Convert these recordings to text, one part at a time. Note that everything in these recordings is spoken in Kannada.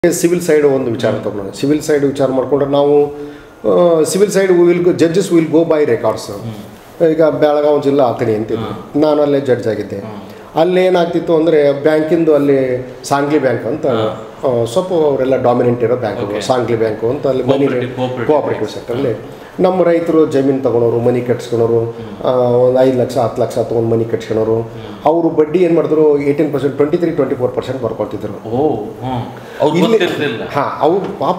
ಸಿವಿಲ್ ಸೈಡ್ ಒಂದು ವಿಚಾರ ತಗೊಳ್ಳೋಣ ಸಿವಿಲ್ ಸೈಡ್ ವಿಚಾರ ಮಾಡ್ಕೊಂಡ್ರೆ ನಾವು civil side will judges will go by records ಈಗ ಬೆಳಗಾವಿ ಜಿಲ್ಲಾ ಆತನಿ ಅಂತಿದ್ದು ನಾನು ಅಲ್ಲೇ ಜಡ್ಜ್ ಆಗಿದ್ದೆ ಅಲ್ಲಿ ಏನಾಗ್ತಿತ್ತು ಅಂದರೆ ಬ್ಯಾಂಕಿಂದು ಅಲ್ಲಿ ಸಾಂಗ್ಲಿ ಬ್ಯಾಂಕ್ ಅಂತ ಆ, ಸ್ವಲ್ಪ ಅವರೆಲ್ಲ ಡಾಮಿನೆಂಟ್ ಇರೋ ಬ್ಯಾಂಕ್ ಸಾಂಗ್ಲಿ ಬ್ಯಾಂಕು ಅಂತ ಅಲ್ಲಿ ಮನಿ Cooperative- cooperative ಕೋಆಪರೇಟಿವ್ ಸೆಕ್ಟರ್ಲಿ ನಮ್ಮ ರೈತರು ಜಮೀನು ತಗೊಳೋರು ಮನಿ ಕಟ್ಸ್ಕೊಳೋರು ಒಂದು ಐದು ಲಕ್ಷ ಹತ್ತು ಲಕ್ಷ ತೊಗೊಂಡು ಮನಿ ಕಟ್ಸ್ಕೊಳೋರು ಅವರು ಬಡ್ಡಿ ಏನು ಮಾಡಿದ್ರು eighteen percent twenty three twenty four percent ಬರ್ಕೊಳ್ತಿದ್ರು ಓ ಹ್ಮ್ ಅವ್ರು ಇಲ್ಲಿ ಗೊತ್ತಿರ್ತಿಲ್ಲ ಹಾ ಅವು ಪಾಪ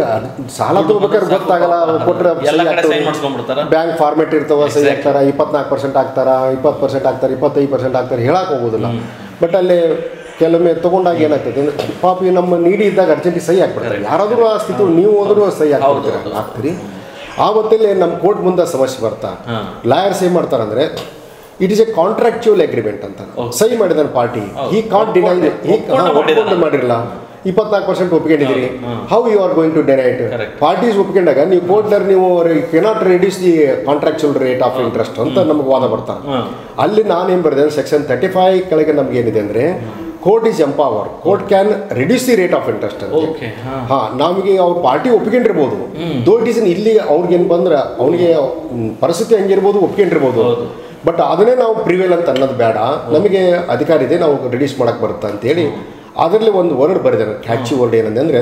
ಸಾಲ ತಗೋಬೇಕಾದ್ರೆ ಗೊತ್ತಾಗಲ್ಲ ಅವ್ರು ಕೊಟ್ರೆ ಎಲ್ಲ ಕಡೆ ಸೈನ್ ಮಾಡಿಸ್ಕೊಂಡ್ಬಿಡ್ತಾರ ಬ್ಯಾಂಕ್ ಫಾರ್ಮೆಟ್ ಇರ್ತವ ಸಹಿ ಹಾಕ್ತಾರ ಇಪ್ಪತ್ನಾಲ್ಕು ಪರ್ಸೆಂಟ್ ಹಾಕ್ತಾರ ಇಪ್ಪತ್ತು ಪರ್ಸೆಂಟ್ ಹಾಕ್ತಾರೆ ಇಪ್ಪತ್ತೈದು ಪರ್ಸೆಂಟ್ ಹಾಕ್ತಾರೆ ಹೇಳಕ್ ಹೋಗೋದಿಲ್ಲ ಬಟ್ ಅಲ್ಲಿ ಕೆಲವೊಮ್ಮೆ ತಗೊಂಡಾಗ ಏನಾಗ್ತದೆ ಅಂದ್ರೆ ಪಾಪ ಈ ನಮ್ಮ ನೀಡಿ ಇದ್ದಾಗ ಅರ್ಜೆಂಟಿಗೆ ಸಹಿ ಹಾಕ್ಬಿಡ್ತಾರೆ ಯಾರಾದರೂ ಆ ಸ್ಥಿತಿ ನೀವು ಹೋದ್ರು ಸಹಿ ಹಾಕ್ಬಿಡ್ತೀರ ಹೌದು. ಹಾಕ್ತೀರಿ ಆವತ್ತಲ್ಲಿ ನಮ್ಮ ಕೋರ್ಟ್ ಮುಂದೆ ಸಮಸ್ಯೆ ಬರ್ತಾ ಹಾ. ಲಾಯರ್ಸ್ ಏನು ಮಾಡ್ತಾರಂದ್ರೆ it is a contractual agreement ಅಂತ ಸಹಿ ಮಾಡಿದಾನೆ ಪಾರ್ಟಿ ಈ ಕಾಂಟ್ ಡಿನೈ ಈ ಒಪ್ಕೊಂಡು ಮಾಡಿದಾನೆ. ಮಾಡಿರಲ್ಲ ಇಪ್ಪತ್ನಾಲ್ಕು ಪರ್ಸೆಂಟ್ ಒಪ್ಕೊಂಡಿದ್ದೀರಿ how you are going to deny it Correct. Parties ಒಪ್ಕೊಂಡಾಗ ನೀವು ಕೋರ್ಟ್ನರ್ ನೀವು cannot reduce the contractual rate of interest ಅಂತ ನಮಗೆ ವಾದ ಬರ್ತಾರೆ ಹ್ಮ್. ಅಲ್ಲಿ ನಾನೇನು ಬರೆದೆ ಸೆಕ್ಷನ್ ತರ್ಟಿ ಫೈವ್ ಕೆಳಗೆ ನಮ್ಗೆ ಏನಿದೆ ಅಂದರೆ court is empower court can reduce the rate of interest ಅಂತ ಓಕೆ ಹಾ ಹಾ ನಮಗೆ ಅವ್ರ ಪಾರ್ಟಿ ಒಪ್ಕೊಂಡಿರ್ಬೋದು ದೋ ಇಟ್ ಇಸ್ ಇಲ್ಲಿ ಅವ್ರಿಗೇನು ಬಂದ್ರೆ ಅವನಿಗೆ ಪರಿಸ್ಥಿತಿ ಹಂಗಿರ್ಬೋದು ಒಪ್ಕೊಂಡಿರ್ಬೋದು ಹೌದು. ಬಟ್ ಅದನ್ನೇ ನಾವು ಪ್ರಿವೇಲ್ ಅಂತ ಅನ್ನೋದು ಬೇಡ ನಮಗೆ ಅಧಿಕಾರ ಇದೆ ನಾವು ರಿಡ್ಯೂಸ್ ಮಾಡಕ್ಕೆ ಬರುತ್ತೆ ಅಂತೇಳಿ ಅದರಲ್ಲಿ ಒಂದು ವರ್ಡ್ ಬರೆದಾರೆ ಕ್ಯಾಚಿ ವರ್ಡ್ ಏನಂದ್ರೆ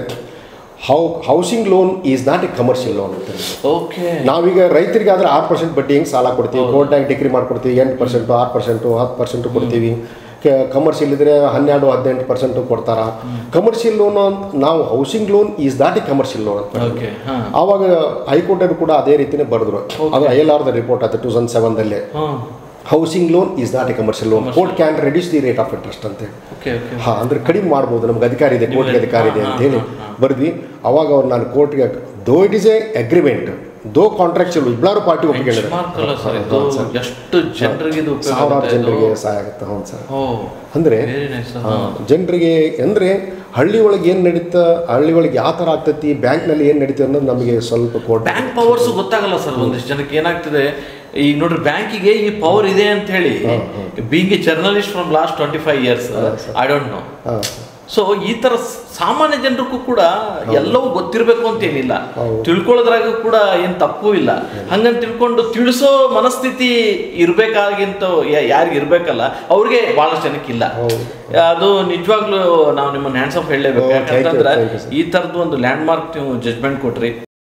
how housing loan is not a commercial loan ಅಂತ ಓಕೆ ನಾವೀಗ ರೈತರಿಗೆ ಆದ್ರೆ ಆರು ಪರ್ಸೆಂಟ್ ಬಡ್ಡಿ ಹೆಂಗೆ ಸಾಲ ಕೊಡ್ತೀವಿ ಕೋರ್ಟ್ನಾಗ ಡಿಗ್ರಿ ಮಾಡ್ಕೊಡ್ತೀವಿ ಎಂಟು ಪರ್ಸೆಂಟು ಆರು ಪರ್ಸೆಂಟು ಹತ್ತು ಪರ್ಸೆಂಟ್ ಕೊಡ್ತೀವಿ ಕಮರ್ಷಿಯಲ್ ಇದ್ರೆ ಹನ್ನೆರಡು ಹದಿನೆಂಟು ಪರ್ಸೆಂಟು ಕೊಡ್ತಾರ ಕಮರ್ಷಿಯಲ್ ಲೋನ್ ನಾವು housing loan is not a commercial loan ಅಂತ ಓಕೆ ಹಾ ಆವಾಗ ಹೈಕೋರ್ಟಲ್ಲಿ ಕೂಡ ಅದೇ ರೀತಿನೇ ಬರೆದ್ರು ಅದು ಐ ಎಲ್ ಆರ್ದ ರಿಪೋರ್ಟ್ ಆಯ್ತು ಟೂ ತೌಸಂಡ್ ಸೆವೆನ್ದಲ್ಲಿ ಹಾ housing loan is not a commercial loan court can reduce the rate of interest ಅಂತ ಓಕೆ ಓಕೆ ಹಾ ಅಂದ್ರೆ ಕಡಿಮೆ ಮಾಡ್ಬೋದು ನಮ್ಗೆ ಅಧಿಕಾರ ಇದೆ ಕೋರ್ಟ್ಗೆ ಅಧಿಕಾರ ಇದೆ ಅಂತ ಹೇಳಿ ಬರೆದ್ವಿ ಅವಾಗ ಅವ್ರು ನಾನು ಕೋರ್ಟ್ಗೆ though it is a agreement though contractual ಇಬ್ಬರು ಪಾರ್ಟಿ ಒಪ್ಪಿಕೊಂಡಿದ್ದಾರೆ ಮಾರ್ಕ್ ಅಲ್ಲ ಸರ್ ಇದು ಎಷ್ಟು ಜನರಿಗೆ ಇದು ಉಪಯೋಗ ಸಾವಿರಾರು ಆಗುತ್ತೆ ಇದು? ಜನರಿಗೆ ಸಹಾಯ ಆಗುತ್ತೆ ಹೌದು ಸರ್ ಓ ಅಂದರೆ ವೆರಿ ನೈಸ್ ಜನರಿಗೆ ಅಂದರೆ ಹಳ್ಳಿ ಒಳಗೆ ಏನು ನಡೀತಾ ಹಳ್ಳಿ ಒಳಗೆ ಯಾವ ಥರ ಆಗ್ತೈತಿ ಬ್ಯಾಂಕ್ನಲ್ಲಿ ಏನು ನಡೀತದೆ ಅನ್ನೋದು ನಮಗೆ ಸ್ವಲ್ಪ ಕೋರ್ಟ್ ಬ್ಯಾಂಕ್ ಪವರ್ಸ್ ಗೊತ್ತಾಗಲ್ಲ ಸರ್ ಒಂದಿಷ್ಟು ಜನಕ್ಕೆ ಏನಾಗ್ತದೆ ಈಗ ನೋಡ್ರಿ ಬ್ಯಾಂಕಿಗೆ ಈ ಪವರ್ ಇದೆ ಅಂತ ಹೇಳಿ being a journalist from last twenty five years I don't know ಹಾಂ ಸೊ ಈ ತರ ಸಾಮಾನ್ಯ ಜನರಿಗೂ ಕೂಡ ಎಲ್ಲವೂ ಗೊತ್ತಿರಬೇಕು ಅಂತ ಏನಿಲ್ಲ ತಿಳ್ಕೊಳ್ಳೋದ್ರಾಗ ಕೂಡ ಏನ್ ತಪ್ಪು ಇಲ್ಲ ಹಂಗಂತ ತಿಳ್ಕೊಂಡು ತಿಳಿಸೋ ಮನಸ್ಥಿತಿ ಇರ್ಬೇಕಾಗಿಂತ ಯಾರಿಗೆ ಇರ್ಬೇಕಲ್ಲ ಅವ್ರಿಗೆ ಬಹಳಷ್ಟು ಜನಕ್ಕಿಲ್ಲ ಅದು ನಿಜವಾಗ್ಲೂ ನಾವು ನಿಮ್ಮನ್ನ ಹ್ಯಾಂಡ್ಸ್ ಆಫ್ ಹೇಳಲೇಬೇಕು Oh, thank you, ಯಾಕಂತಂದ್ರೆ thank you, sir. ಈ ತರದ್ದು ಒಂದು ಲ್ಯಾಂಡ್ ಮಾರ್ಕ್ ನೀವು ಜಜ್ಮೆಂಟ್ ಕೊಟ್ರಿ